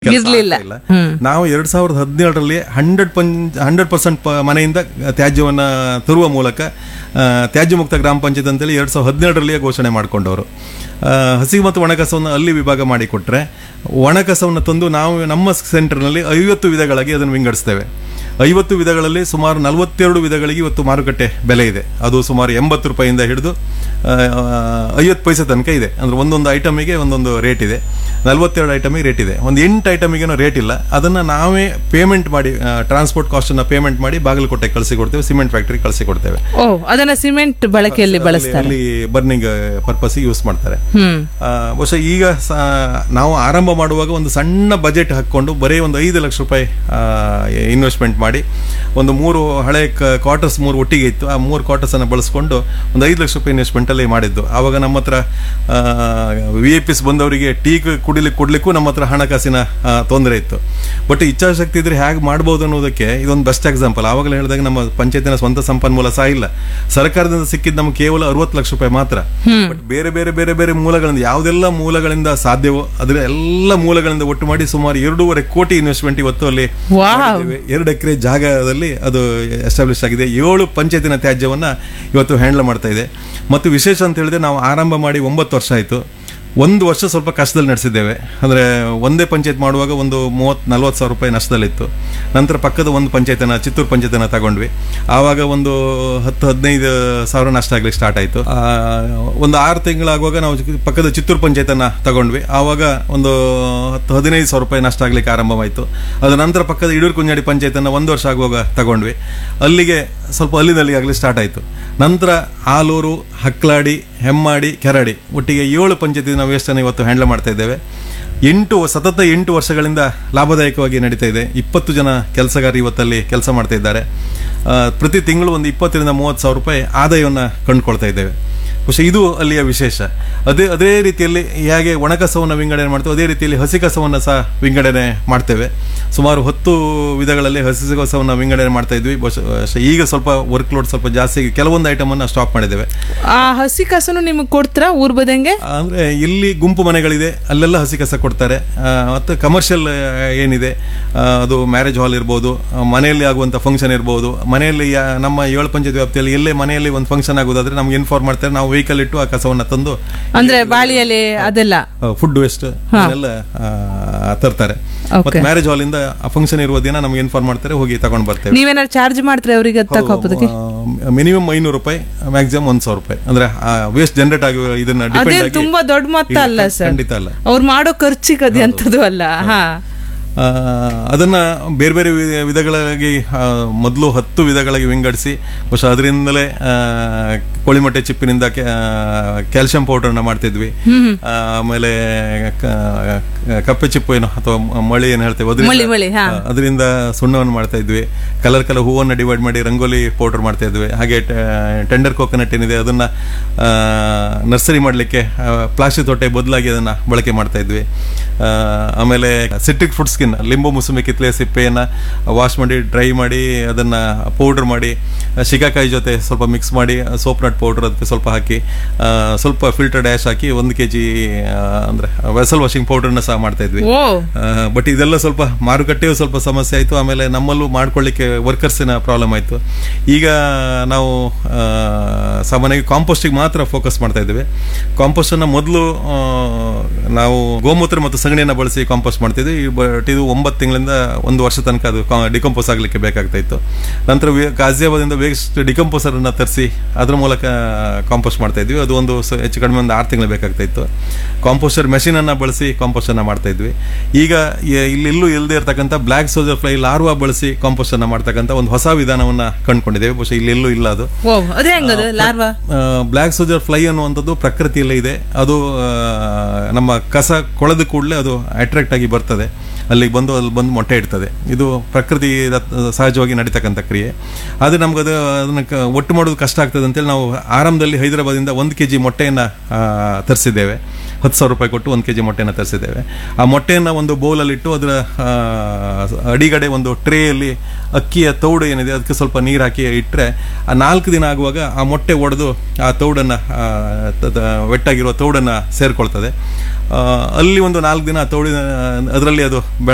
ಕೆಲ್ಸ ಇರ್ಲಿಲ್ಲ. ಆಗ್ತಾ ಇಲ್ಲ. ನಾವು ಎರಡ್ ಸಾವಿರದ ಹದಿನೇಳರಲ್ಲಿ ಹಂಡ್ರೆಡ್ ಪಂ ಹಂಡ್ರೆಡ್ ಪರ್ಸೆಂಟ್ ಮನೆಯಿಂದ ತ್ಯಾಜ್ಯವನ್ನ ತರುವ ಮೂಲಕ ಆ, ತ್ಯಾಜ್ಯ ಮುಕ್ತ ಗ್ರಾಮ ಪಂಚಾಯತ್ ಅಂತೇಳಿ ಎರಡ್ ಸಾವಿರದ ಹದಿನೇಳರಲ್ಲಿಯೇ ಘೋಷಣೆ ಮಾಡ್ಕೊಂಡವರು ಆ, ಹಸಿ ಮತ್ತು ಒಣಕಸವನ್ನು ಅಲ್ಲಿ ವಿಭಾಗ ಮಾಡಿಕೊಟ್ರೆ ಒಣಕಸವನ್ನು ತಂದು ನಾವು ನಮ್ಮ ಸೆಂಟರ್ನಲ್ಲಿ ಐವತ್ತು ವಿಧಗಳಾಗಿ ಅದನ್ನು ವಿಂಗಡಿಸ್ತೇವೆ ಐವತ್ತು ವಿಧಗಳಲ್ಲಿ ಸುಮಾರು ನಲವತ್ತೆರಡು ವಿಧಗಳಿಗೆ ಇವತ್ತು ಮಾರುಕಟ್ಟೆ ಬೆಲೆ ಇದೆ ಅದು ಸುಮಾರು ಎಂಬತ್ತು ರೂಪಾಯಿಂದ ಹಿಡಿದು ಐವತ್ತು ಪೈಸೆ ತನಕ ಇದೆ ಅಂದ್ರೆ ಒಂದೊಂದು ಐಟಮಿಗೆ ಒಂದೊಂದು ರೇಟ್ ಇದೆ ನಲವತ್ತೆರಡು ಐಟಮಿಗೆ ರೇಟ್ ಇದೆ ಒಂದು ಎಂಟು ಐಟಮಿಗೇನೋ ರೇಟ್ ಇಲ್ಲ ಅದನ್ನು ನಾವೇ ಪೇಮೆಂಟ್ ಮಾಡಿ ಟ್ರಾನ್ಸ್ಪೋರ್ಟ್ ಕಾಸ್ಟನ್ನು ಪೇಮೆಂಟ್ ಮಾಡಿ ಬಾಗಲಕೋಟೆ ಕಳಿಸಿ ಕೊಡ್ತೇವೆ ಸಿಮೆಂಟ್ ಫ್ಯಾಕ್ಟರಿ ಕಳಿಸಿ ಕೊಡ್ತೇವೆ ಓ ಅದನ್ನ ಸಿಮೆಂಟ್ ಬಳಕೆಯಲ್ಲಿ ಅಲ್ಲಿ- ಬಳಸ್ತಾರೆ ಅಲ್ಲಿ ಬರ್ನಿಂಗ್ ಪರ್ಪಸ್ ಯೂಸ್ ಮಾಡ್ತಾರೆ ಹ್ಮ್ ಆ, ಬಹುಶಃ ಈಗ ಸ- ನಾವು ಆರಂಭ ಮಾಡುವಾಗ ಒಂದು ಸಣ್ಣ ಬಜೆಟ್ ಹಾಕ್ಕೊಂಡು ಬರೀ ಒಂದು ಐದು ಲಕ್ಷ ರೂಪಾಯಿ ಇನ್ವೆಸ್ಟ್ಮೆಂಟ್ ಮಾಡಿ ಒಂದು ಮೂರು ಹಳೆ ಕ್ವಾರ್ಟರ್ಸ್ ಮೂರು ಒಟ್ಟಿಗೆ ಇತ್ತು ಆ ಮೂರು ಕ್ವಾರ್ಟರ್ಸ್ ಅನ್ನು ಬಳಸ್ಕೊಂಡು ಒಂದು ಐದು ಲಕ್ಷ ರೂಪಾಯಿ ಇನ್ವೆಸ್ಟ್ಮೆಂಟ್ ಅಲ್ಲಿ ಮಾಡಿದ್ದು ಆವಾಗ ನಮ್ಮ ಹತ್ರ ವಿ ಐ ಪಿಸ್ ಬಂದವರಿಗೆ ಟೀ ಕುಡಿಲಿಕ್ಕೆ ಕೊಡ್ಲಿಕ್ಕೂ ನಮ್ಮ ಹತ್ರ ಹಣಕಾಸಿನ ಆ, ತೊಂದರೆ ಇತ್ತು ಬಟ್ ಇಚ್ಛಾಶಕ್ತಿ ಇದ್ರೆ ಹೇಗೆ ಮಾಡ್ಬೋದು ಅನ್ನೋದಕ್ಕೆ ಇದೊಂದು ಬೆಸ್ಟ್ ಎಕ್ಸಾಂಪಲ್ ಆವಾಗಲೇ ಹೇಳಿದಾಗ ನಮ್ಮ ಪಂಚಾಯತಿನ ಸ್ವಂತ ಸಂಪನ್ಮೂಲ ಸಹ ಇಲ್ಲ ಸರ್ಕಾರದಿಂದ ಸಿಕ್ಕಿದ್ದು ನಮ್ಗೆ ಕೇವಲ ಅರವತ್ತು ಲಕ್ಷ ರೂಪಾಯಿ ಮಾತ್ರ ಬಟ್ ಬೇರೆ ಬೇರೆ ಬೇರೆ ಬೇರೆ ಮೂಲಗಳಿಂದ ಯಾವುದೆಲ್ಲ ಮೂಲಗಳಿಂದ ಸಾಧ್ಯವೋ ಅದರ ಎಲ್ಲ ಮೂಲಗಳಿಂದ ಒಟ್ಟು ಮಾಡಿ ಸುಮಾರು ಎರಡೂವರೆ ಕೋಟಿ ಇನ್ವೆಸ್ಟ್ಮೆಂಟ್ ಇವತ್ತು ಅಲ್ಲಿ ವಾವ್ ಮಾಡಿದ್ದೇವೆ. ಎರಡು ಎಕರೆ ಜಾಗದಲ್ಲಿ ಅದು ಎಸ್ಟಾಬ್ಲಿಷ್ ಆಗಿದೆ ಏಳು ಪಂಚಾಯತಿನ ತ್ಯಾಜ್ಯವನ್ನ ಇವತ್ತು ಹ್ಯಾಂಡಲ್ ಮಾಡ್ತಾ ಇದೆ ಮತ್ತು ವಿಶೇಷ ಅಂತ ಹೇಳಿದ್ರೆ ನಾವು ಆರಂಭ ಮಾಡಿ ಒಂಬತ್ತು ವರ್ಷ ಆಯಿತು ಒಂದು ವರ್ಷ ಸ್ವಲ್ಪ ಕಷ್ಟದಲ್ಲಿ ನಡೆಸಿದ್ದೇವೆ ಅಂದರೆ ಒಂದೇ ಪಂಚಾಯತ್ ಮಾಡುವಾಗ ಒಂದು ಮೂವತ್ತು ನಲ್ವತ್ತು ಸಾವಿರ ರೂಪಾಯಿ ನಷ್ಟದಲ್ಲಿತ್ತು ನಂತರ ಪಕ್ಕದ ಒಂದು ಪಂಚಾಯತನ ಚಿತ್ತೂರು ಪಂಚಾಯತನ ತಗೊಂಡ್ವಿ ಆವಾಗ ಒಂದು ಹತ್ತು ಹದಿನೈದು ಸಾವಿರ ನಷ್ಟ ಆಗ್ಲಿಕ್ಕೆ ಸ್ಟಾರ್ಟ್ ಆಯಿತು ಒಂದು ಆರು ತಿಂಗಳಾಗುವಾಗ ನಾವು ಚಿಕ್ಕ- ಪಕ್ಕದ ಚಿತ್ತೂರು ಪಂಚಾಯತನ ತಗೊಂಡ್ವಿ ಆವಾಗ ಒಂದು ಹತ್ತು ಹದಿನೈದು ಸಾವಿರ ರೂಪಾಯಿ ನಷ್ಟ ಆಗ್ಲಿಕ್ಕೆ ಆರಂಭವಾಯಿತು ಅದರ ನಂತರ ಪಕ್ಕದ ಇಡೂರು ಕುಂಜಾಡಿ ಪಂಚಾಯತನ್ನ ಒಂದು ವರ್ಷ ಆಗುವಾಗ ತಗೊಂಡ್ವಿ ಅಲ್ಲಿಗೆ ಸ್ವಲ್ಪ ಅಲ್ಲಿನಲ್ಲಿ ಆಗಲಿ ಸ್ಟಾರ್ಟ್ ಆಯಿತು ನಂತರ ಆಲೂರು ಹಕ್ಲಾಡಿ ಹೆಮ್ಮಾಡಿ ಕೆರಡಿ ಒಟ್ಟಿಗೆ ಏಳು ಪಂಚಾಯತಿ ನಾವು ವೇಸ್ಟನ್ನು ಇವತ್ತು ಹ್ಯಾಂಡಲ್ ಮಾಡ್ತಾ ಇದ್ದೇವೆ ಎಂಟು ಸತತ ಎಂಟು ವರ್ಷಗಳಿಂದ ಲಾಭದಾಯಕವಾಗಿ ನಡೀತಾ ಇದೆ ಇಪ್ಪತ್ತು ಜನ ಕೆಲಸಗಾರರು ಇವತ್ತಲ್ಲಿ ಕೆಲಸ ಮಾಡ್ತಾ ಇದ್ದಾರೆ ಆ, ಪ್ರತಿ ತಿಂಗಳು ಒಂದು ಇಪ್ಪತ್ತರಿಂದ ಮೂವತ್ತು ಸಾವಿರ ರೂಪಾಯಿ ಆದಾಯವನ್ನು ಕಂಡುಕೊಳ್ತಾ ಇದ್ದೇವೆ ಬಹುಶಃ ಇದು ಅಲ್ಲಿಯ ವಿಶೇಷ ಅದೇ ಅದೇ ರೀತಿಯಲ್ಲಿ ಹೇಗೆ ಒಣಕಸವನ್ನು ವಿಂಗಡಣೆ ಮಾಡ್ತೇವೆ ಅದೇ ರೀತಿಯಲ್ಲಿ ಹಸಿ ಕಸವನ್ನು ಸಹ ವಿಂಗಡಣೆ ಮಾಡ್ತೇವೆ ಸುಮಾರು ಹತ್ತು ವಿಧಗಳಲ್ಲಿ ಹಸಿ ಕಸವನ್ನು ವಿಂಗಡಣೆ ಮಾಡ್ತಾ ಇದ್ವಿ ಬಹುಶಃ ಬಹುಶಃ ಈಗ ಸ್ವಲ್ಪ ವರ್ಕ್ ಲೋಡ್ ಸ್ವಲ್ಪ ಜಾಸ್ತಿ ಕೆಲವೊಂದು ಐಟಮನ್ನು ಸ್ಟಾಪ್ ಮಾಡಿದ್ದೇವೆ ಆ ಹಸಿ ಕಸನು ನಿಮಗೆ ಕೊಡ್ತೀರಾ ಊರ್ ಬದಂಗೆ ಅಂದ್ರೆ ಇಲ್ಲಿ ಗುಂಪು ಮನೆಗಳಿದೆ ಅಲ್ಲೆಲ್ಲ ಹಸಿ ಕಸ ಕೊಡ್ತಾರೆ ಆ, ಮತ್ತು ಕಮರ್ಷಿಯಲ್ ಏನಿದೆ ಆ, ಅದು ಮ್ಯಾರೇಜ್ ಹಾಲ್ ಇರ್ಬೋದು ಆ, ಮನೆಯಲ್ಲಿ ಆಗುವಂಥ ಫಂಕ್ಷನ್ ಇರ್ಬೋದು ಮನೆಯಲ್ಲಿ ಯಾ- ನಮ್ಮ ಏಳು ಪಂಚಾಯತ್ ವ್ಯಾಪ್ತಿಯಲ್ಲಿ ಎಲ್ಲೇ ಮನೆಯಲ್ಲಿ ಒಂದು ಫಂಕ್ಷನ್ ಆಗೋದಾದ್ರೆ ನಮ್ಗೆ ಇನ್ಫಾರ್ಮ್ ಮಾಡ್ತಾರೆ ನಾವು ವೆಹಿಕಲ್ ಇಟ್ಟು ಆ ಕಸವನ್ನು ತಂದು ಅಂದ್ರೆ ಬಾಳಿ ಎಲೆ ಅದೆಲ್ಲ ಫುಡ್ ವೇಸ್ಟ್ ಎಲ್ಲ ತರ್ತಾರೆ ಮತ್ತೆ ಮ್ಯಾರೇಜ್ ಹಾಲ್ ಇಂದ ಫಂಕ್ಷನ್ ಇರುವ ದಿನ ನಮ್ಗೆ ಇನ್ಫಾರ್ಮ್ ಮಾಡ್ತಾರೆ ಹೋಗಿ ತಗೊಂಡ್ ಬರ್ತೇವೆ ನೀವೇನಾದ್ರು ಚಾರ್ಜ್ ಮಾಡ್ತೀರಾ ಅವರಿಗೆ ತಗೋಪದಕ್ಕೆ ಮಿನಿಮಮ್ ಐನೂರು ರೂಪಾಯಿ ಮ್ಯಾಕ್ಸಿಮಮ್ ಒಂದ್ ಸಾವಿರ ರೂಪಾಯಿ ಅಂದ್ರೆ ವೇಸ್ಟ್ ಜನರೇಟ್ ಆಗಿ ಇದನ್ನ ಅದೇ ಡಿಪೆಂಡ್ ಆಗಿ ತುಂಬಾ ದೊಡ್ಡ ಮೊತ್ತ ಇಲ್ಲ, ಅಲ್ಲ ಸರ್ ಖಂಡಿತ ಅಲ್ಲ ಅವ್ರು ಮಾಡೋ ಖರ್ಚಿಗೆ ಅದು ಎಂತದು ಅಲ್ಲ ಹಾ ಆ, ಅದನ್ನ ಬೇರೆ ಬೇರೆ ವಿ- ವಿಧಗಳಾಗಿ ಆ, ಮೊದಲು ಹತ್ತು ವಿಧಗಳಾಗಿ ವಿಂಗಡಿಸಿ ಬಹುಶಃ ಅದರಿಂದಲೇ ಆ, ಕೋಳಿಮೊಟ್ಟೆ ಚಿಪ್ಪಿನಿಂದ ಕ್ಯಾಲ್ಸಿಯಂ ಪೌಡರ್ನ ಮಾಡ್ತಿದ್ವಿ ಆ, ಆಮೇಲೆ ಕ- ಕಪ್ಪೆ ಚಿಪ್ಪು ಏನು ಅಥವಾ ಮ- ಮಳಿ ಏನು ಹೇಳ್ತೇವೆ ಮಳಿ, ಅದರಿಂದ ಮಳಿ, ಹಾ. ಅದರಿಂದ ಸುಣ್ಣವನ್ನು ಮಾಡ್ತಾ ಇದ್ವಿ ಕಲರ್ ಕಲರ್ ಹೂವನ್ನು ಡಿವೈಡ್ ಮಾಡಿ ರಂಗೋಲಿ ಪೌಡರ್ ಮಾಡ್ತಾ ಇದ್ವಿ ಹಾಗೆ ಟೆಂಡರ್ ಕೋಕೋನಟ್ ಏನಿದೆ ಅದನ್ನ ನರ್ಸರಿ ಮಾಡಲಿಕ್ಕೆ ಪ್ಲಾಸ್ಟಿಕ್ ತೊಟ್ಟೆ ಬದಲಾಗಿ ಅದನ್ನ ಬಳಕೆ ಮಾಡ್ತಾ ಇದ್ವಿ ಆ, ಆಮೇಲೆ ಸಿಟ್ರಿಕ್ ಫುಡ್ ಸ್ಕಿನ್ ಲಿಂಬು ಮುಸುಮೆ ಕಿತ್ಲೆ ಸಿಪ್ಪೆಯನ್ನ ವಾಶ್ ಮಾಡಿ ಡ್ರೈ ಮಾಡಿ ಅದನ್ನ ಪೌಡರ್ ಮಾಡಿ ಆ, ಶಿಕಾಕಾಯಿ ಜೊತೆ ಸ್ವಲ್ಪ ಮಿಕ್ಸ್ ಮಾಡಿ ಸೋಪ್ ನಟ್ ಪೌಡರ್ ಅದಕ್ಕೆ ಸ್ವಲ್ಪ ಹಾಕಿ ಆ, ಸ್ವಲ್ಪ ಫಿಲ್ಟರ್ ಡ್ಯಾಶ್ ಹಾಕಿ ಒಂದು ಕೆ ಜಿ ಅಂದ್ರೆ ವೆಸಲ್ ವಾಷಿಂಗ್ ಪೌಡರ್ನ ಸಹ ಮಾಡ್ತಾ ಇದ್ವಿ ಓ ಬಟ್ ಇದೆಲ್ಲ ಸ್ವಲ್ಪ ಮಾರುಕಟ್ಟೆಯು ಸ್ವಲ್ಪ ಸಮಸ್ಯೆ ಆಯಿತು ಆಮೇಲೆ ನಮ್ಮಲ್ಲೂ ಮಾಡ್ಕೊಳ್ಳಿಕ್ಕೆ ವರ್ಕರ್ಸಿನ ಪ್ರಾಬ್ಲಮ್ ಆಯಿತು ಈಗ ನಾವು ಆ, ಸಾಮಾನ್ಯವಾಗಿ ಕಾಂಪೋಸ್ಟಿಗೆ ಮಾತ್ರ ಫೋಕಸ್ ಮಾಡ್ತಾ ಇದ್ದೇವೆ ಕಾಂಪೋಸ್ಟನ್ನು ಮೊದಲು ನಾವು ಗೋಮೂತ್ರ ಮತ್ತು ಸಗಣಿಯನ್ನು ಬಳಸಿ ಕಾಂಪೋಸ್ಟ್ ಮಾಡ್ತಿದ್ವಿ ಬಟ್ ಇದು ಒಂಬತ್ತು ತಿಂಗಳಿಂದ ಒಂದು ವರ್ಷ ತನಕ ಅದು ಡಿಕಂಪೋಸ್ ಆಗಲಿಕ್ಕೆ ಬೇಕಾಗ್ತಾ ಇತ್ತು ನಂತರ ವೆ- ಗಾಜಿಯಾಬಾದಿಂದ ವೇಸ್ಟ್ ಡಿಕಂಪೋಸರನ್ನು ತರಿಸಿ ಅದ್ರ ಮೂಲಕ ಕಾಂಪೋಸ್ಟ್ ಮಾಡ್ತಾ ಇದ್ವಿ ಅದು ಒಂದು ಸ- ಹೆಚ್ಚು ಕಡಿಮೆ ಒಂದು ಆರು ತಿಂಗಳು ಬೇಕಾಗ್ತಾ ಇತ್ತು ಕಾಂಪೋಸ್ಟರ್ ಮೆಷಿನನ್ನು ಬಳಸಿ ಕಾಂಪೋಸ್ಟನ್ನು ಮಾಡ್ತಾ ಇದ್ವಿ ಈಗ ಎ- ಇಲ್ಲೆಲ್ಲೂ ಇಲ್ಲದೆ ಇರತಕ್ಕಂಥ ಬ್ಲ್ಯಾಕ್ ಸೋಜರ್ ಫ್ಲೈ ಲಾರ್ವಾ ಬಳಸಿ ಕಾಂಪೋಸ್ಟನ್ನು ಮಾಡ್ತಕ್ಕಂಥ ಒಂದು ಹೊಸ ವಿಧಾನವನ್ನು ಕಂಡುಕೊಂಡಿದ್ದೇವೆ ಬಹುಶಃ ಇಲ್ಲೆಲ್ಲೂ ಇಲ್ಲ ಅದು ಓ ಅದೇ ಹೆಂಗದು ಲಾರ್ವಾ ಬ್ಲ್ಯಾಕ್ ಸೋಜರ್ ಫ್ಲೈ ಅನ್ನುವಂಥದ್ದು ಪ್ರಕೃತಿಯಲ್ಲೇ ಇದೆ ಅದು ಆ, ನಮ್ಮ ಕಸ ಕೊಳೆದ ಕೂಡಲೇ ಅದು ಅಟ್ರಾಕ್ಟ್ ಆಗಿ ಬರ್ತದೆ ಅಲ್ಲಿಗೆ ಬಂದು ಅಲ್ಲಿ ಬಂದು ಮೊಟ್ಟೆ ಇಡ್ತದೆ ಇದು ಪ್ರಕೃತಿ ಸಹಜವಾಗಿ ನಡೀತಕ್ಕಂಥ ಕ್ರಿಯೆ ಆದರೆ ನಮ್ಗೆ ಅದು ಅದನ್ನು ಕ- ಒಟ್ಟು ಮಾಡೋದು ಕಷ್ಟ ಆಗ್ತದೆ ಅಂತೇಳಿ ನಾವು ಆರಂಭದಲ್ಲಿ ಹೈದರಾಬಾದಿಂದ ಒಂದು ಕೆ ಜಿ ಮೊಟ್ಟೆಯನ್ನು ತರಿಸಿದ್ದೇವೆ ಹತ್ತು ಸಾವಿರ ರೂಪಾಯಿ ಕೊಟ್ಟು ಒಂದು ಕೆ ಜಿ ಮೊಟ್ಟೆಯನ್ನು ತರಿಸಿದ್ದೇವೆ ಆ ಮೊಟ್ಟೆಯನ್ನು ಒಂದು ಬೌಲಲ್ಲಿಟ್ಟು ಅದರ ಆ, ಅಡಿಗಡೆ ಒಂದು ಟ್ರೇಯಲ್ಲಿ ಅಕ್ಕಿಯ ತೌಡು ಏನಿದೆ ಅದಕ್ಕೆ ಸ್ವಲ್ಪ ನೀರು ಹಾಕಿ ಇಟ್ಟರೆ ಆ ನಾಲ್ಕು ದಿನ ಆಗುವಾಗ ಆ ಮೊಟ್ಟೆ ಒಡೆದು ಆ ತೌಡನ್ನು ವೆಟ್ಟಾಗಿರುವ ತೌಡನ್ನು ಸೇರ್ಕೊಳ್ತದೆ ಆ, ಅಲ್ಲಿ ಒಂದು ನಾಲ್ಕು ದಿನ ಆ ತೌಡಿನ ಅದರಲ್ಲಿ ಅದು ಬೆಳೆ